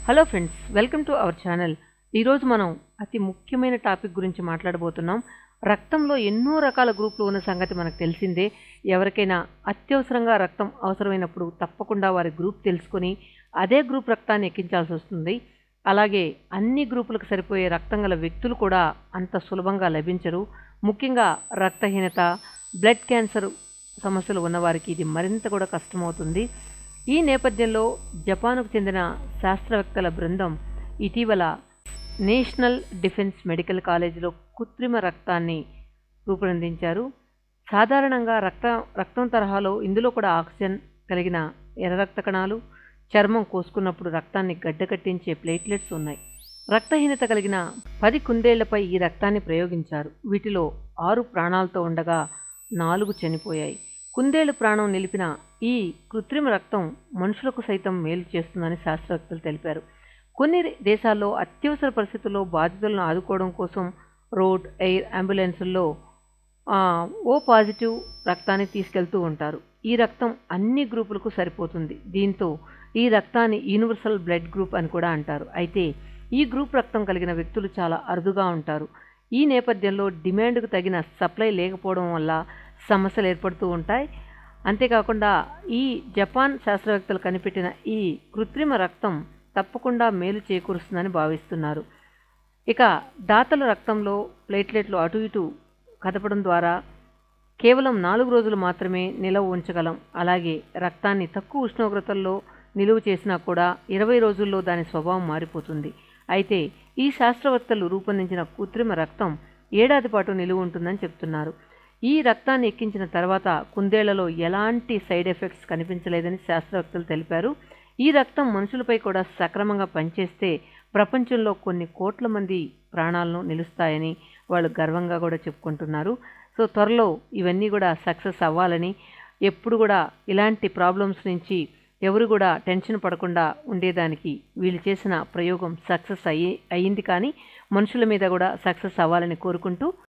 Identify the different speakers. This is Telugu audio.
Speaker 1: hello friends welcome to our channel ఈరోజు మనం అతి ముఖ్యమైన టాపిక్ గురించి మాట్లాడబోతున్నాం రక్తంలో ఎన్నో రకాల గ్రూపులు ఉన్న సంగతి మనకు తెలిసిందే ఎవరికైనా అత్యవసరంగా రక్తం అవసరమైనప్పుడు తప్పకుండా వారి గ్రూప్ తెలుసుకొని అదే గ్రూప్ రక్తాన్ని ఎక్కించాల్సి వస్తుంది అలాగే అన్ని గ్రూపులకు సరిపోయే రక్తం గల వ్యక్తులు కూడా అంత సులభంగా లభించరు ముఖ్యంగా రక్తహీనత బ్లడ్ క్యాన్సర్ సమస్యలు ఉన్నవారికి ఇది మరింత కూడా కష్టమవుతుంది ఈ నేపథ్యంలో జపాన్కు చెందిన శాస్త్రవేత్తల బృందం ఇటీవల నేషనల్ డిఫెన్స్ మెడికల్ కాలేజీలో కృత్రిమ రక్తాన్ని రూపొందించారు సాధారణంగా రక్త రక్తం తరహాలో ఇందులో కూడా ఆక్సిజన్ కలిగిన ఎర్ర రక్త కణాలు చర్మం కోసుకున్నప్పుడు రక్తాన్ని గడ్డకట్టించే ప్లేట్లెట్స్ ఉన్నాయి రక్తహీనత కలిగిన పది కుందేళ్లపై ఈ రక్తాన్ని ప్రయోగించారు వీటిలో ఆరు ప్రాణాలతో ఉండగా నాలుగు చనిపోయాయి కుందేళ్లు ప్రాణం నిలిపిన ఈ కృత్రిమ రక్తం మనుషులకు సైతం మేలు చేస్తుందని శాస్త్రవేత్తలు తెలిపారు కొన్ని దేశాల్లో అత్యవసర పరిస్థితుల్లో బాధితులను ఆదుకోవడం కోసం రోడ్ ఎయిర్ అంబులెన్సుల్లో ఓ పాజిటివ్ రక్తాన్ని తీసుకెళ్తూ ఉంటారు ఈ రక్తం అన్ని గ్రూపులకు సరిపోతుంది దీంతో ఈ రక్తాన్ని యూనివర్సల్ బ్లడ్ గ్రూప్ అని కూడా అంటారు అయితే ఈ గ్రూప్ రక్తం కలిగిన వ్యక్తులు చాలా అరుదుగా ఉంటారు ఈ నేపథ్యంలో డిమాండ్కు తగిన సప్లై లేకపోవడం వల్ల సమస్యలు ఏర్పడుతూ ఉంటాయి అంతేకాకుండా ఈ జపాన్ శాస్త్రవేత్తలు కనిపెట్టిన ఈ కృత్రిమ రక్తం తప్పకుండా మేలు చేకూరుస్తుందని భావిస్తున్నారు ఇక దాతల రక్తంలో ప్లేట్లెట్లు అటు ఇటు కదపడం ద్వారా కేవలం నాలుగు రోజులు మాత్రమే నిలవ ఉంచగలం అలాగే రక్తాన్ని తక్కువ ఉష్ణోగ్రతల్లో నిలువ చేసినా కూడా ఇరవై రోజుల్లో దాని స్వభావం మారిపోతుంది అయితే ఈ శాస్త్రవేత్తలు రూపొందించిన కృత్రిమ రక్తం ఏడాది పాటు నిలువ ఉంటుందని చెప్తున్నారు ఈ రక్తాన్ని ఎక్కించిన తర్వాత కుందేళ్లలో ఎలాంటి సైడ్ ఎఫెక్ట్స్ కనిపించలేదని శాస్త్రవేత్తలు తెలిపారు ఈ రక్తం మనుషులపై కూడా సక్రమంగా పనిచేస్తే ప్రపంచంలో కొన్ని కోట్ల మంది ప్రాణాలను నిలుస్తాయని వాళ్ళు గర్వంగా కూడా చెప్పుకుంటున్నారు సో త్వరలో ఇవన్నీ కూడా సక్సెస్ అవ్వాలని ఎప్పుడు కూడా ఇలాంటి ప్రాబ్లమ్స్ నుంచి ఎవరు కూడా టెన్షన్ పడకుండా ఉండేదానికి వీళ్ళు చేసిన ప్రయోగం సక్సెస్ అయ్యి అయ్యింది కానీ మనుషుల మీద కూడా సక్సెస్ అవ్వాలని కోరుకుంటూ